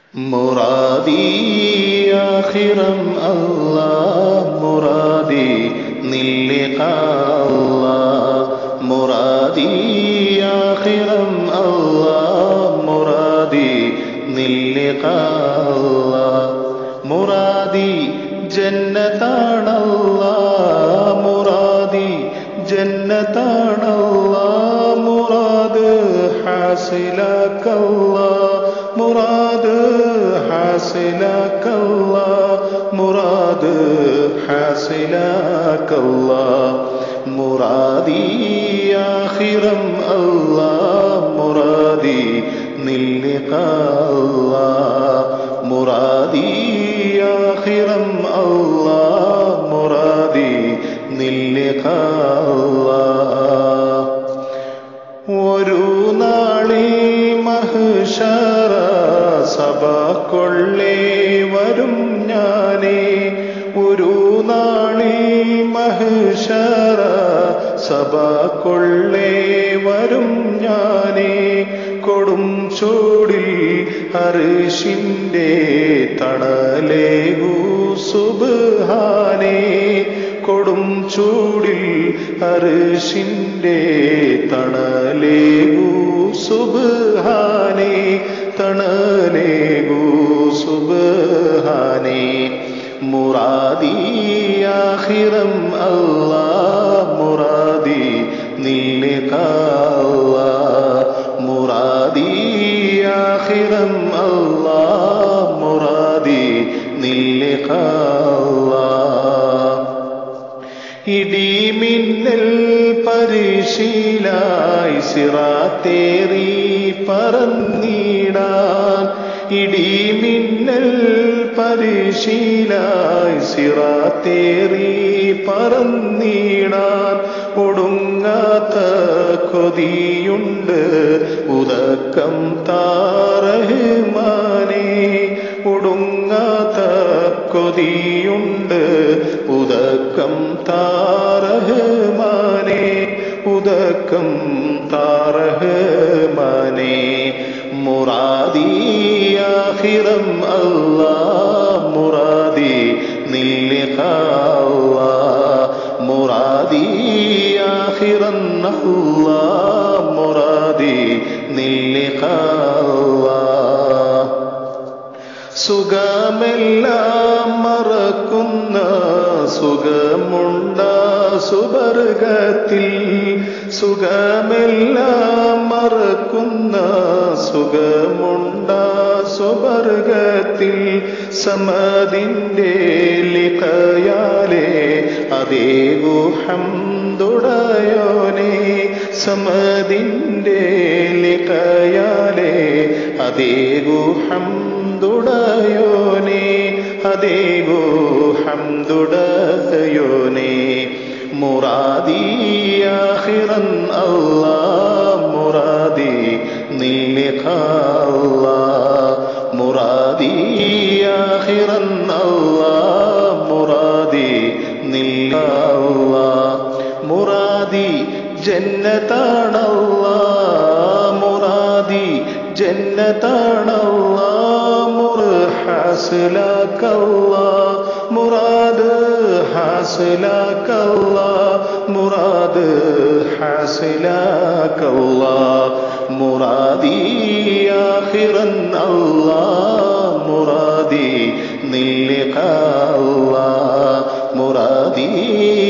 مرادي آخرا الله مرادي نلقاء الله مرادي آخرا الله مرادي نلقاء الله مرادي جنتان الله مرادي جنتان الله مراد حاصلك الله مراد حاصلك الله مراد حاصلك الله مرادي آخرا الله مرادي نلقاء الله مرادي آخرا الله مرادي نلقاء الله ഒരു നാളി മഹിഷറ സഭ കൊള്ളേ വരും ഞാനേ ഒരു നാളി മഹിഷറ സഭ കൊള്ളേ വരും ഞാനേ കൊടും ചൂടിൽ അറിഷിൻ്റെ തണലേകൂ സുബാനേ കൊടും ചൂടിൽ അറിഷിൻ്റെ തണലേകൂ സുബാനേ തണലേകൂ സുബാനേ മുറാദി ആഖിറം അല്ലാ മുറാദി നിൽക്കാ മുറാദി ആഖിറം അല്ലാ മുറാദി നിൽക്കാ ഇടിമിന്നൽ പരിശീലായി സിറാത്തേറി പറന്നിടാൻ ഇടിമിന്നൽ പരിശീലായി സിറാത്തേറി പറന്നിടാൻ ഒടുങ്ങാത്ത കൊതിയുണ്ട് ഉദക്കം താറഹ്മാനേ ഒടുങ്ങാത്ത കൊതിയുണ്ട് ഉദക്കം താറഹ്മാനേ ഉദക്കം താറഹ്മാനേ മുറാദി ആഖിറം അല്ലാ മുറാദി നിൽക്കാ മുറാദി ആഖിറൻ അല്ലാ മുറാദി നിൽക്കാ സുഖമെല്ലാം മറക്കുന്ന സുഖമുണ്ട സുവർഗത്തിൽ സുഖമെല്ലാം മറക്കുന്ന സുഖമുണ്ട സുവർഗത്തിൽ സമതിൻ്റെ ലിഖയാലേ അതേ ഗുഹം തുടയോനെ സമതിൻ്റെ ലിഖയാലേ അതേ ഗുഹം ഹംദുടയോനെ അതേഗോ ഹംദുടയോനെ മുറാദി ആഖിറൻ അല്ലാ മുറാദി നിൽക്കാ മുറാദി ആഖിറൻ അല്ലാ മുറാദി നിൽക്കാ മുറാദി ജന്നതാണല്ലാ മുറാദി ജന്നതാണല്ലാ حاسلك الله مراد حاسلك الله مراد حاسلك الله مرادي آخرا الله مرادي نلقى الله مرادي